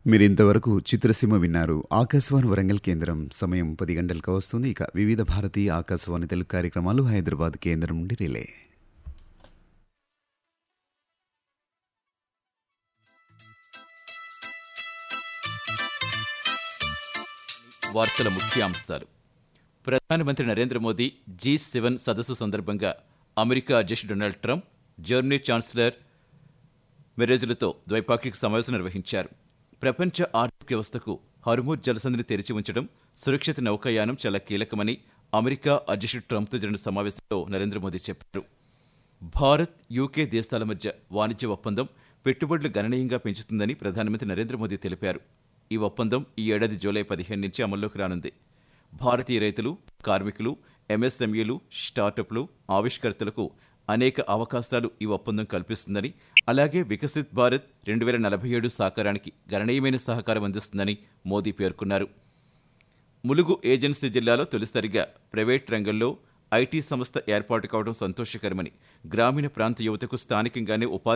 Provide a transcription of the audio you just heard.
మీరు ఇంతవరకు చిత్రసీమ విన్నారు ఆకాశవాణి వరంగల్ కేంద్రం సమయం పది గంటలకు వస్తుంది ఇక వివిధ భారతి ఆకాశవాణి తెలుగు కార్యక్రమాలు హైదరాబాద్ కేంద్రం నుండి రిలే వార్తల ముఖ్యాంశాలు ప్రధానమంత్రి నరేంద్ర మోదీ జీ సెవెన్ సదస్సు సందర్భంగా అమెరికా అధ్యక్షుడు డొనాల్డ్ ట్రంప్ జర్మనీ ఛాన్సలర్ మెరేజులతో ద్వైపాక్షిక సమావేశం నిర్వహించారు ప్రపంచ ఆర్థిక వ్యవస్థకు హర్మూజ్ జలసంధిని తెరిచి ఉంచడం సురక్షిత నౌకాయానం చాలా కీలకమని అమెరికా అధ్యక్షుడు ట్రంప్తో జరిగిన సమావేశంలో నరేంద్ర మోదీ చెప్పారు భారత్ యూకే దేశాల మధ్య వాణిజ్య ఒప్పందం పెట్టుబడులు గణనీయంగా పెంచుతుందని ప్రధానమంత్రి నరేంద్ర మోదీ తెలిపారు ఈ ఒప్పందం ఈ ఏడాది జూలై పదిహేను నుంచి అమల్లోకి రానుంది భారతీయ రైతులు కార్మికులు ఎంఎస్ఎంఈలు స్టార్టప్లు ఆవిష్కర్తలకు అనేక అవకాశాలు ఈ ఒప్పందం కల్పిస్తుందని అలాగే వికసిత్ భారత్ రెండు వేల నలభై ఏడు సాకారానికి గణనీయమైన సహకారం అందిస్తుందని మోదీ పేర్కొన్నారు ములుగు ఏజెన్సీ జిల్లాలో తొలిసారిగా ప్రైవేట్ రంగంలో ఐటీ సంస్థ ఏర్పాటు కావడం సంతోషకరమని గ్రామీణ ప్రాంత యువతకు స్థానికంగానే ఉపాధి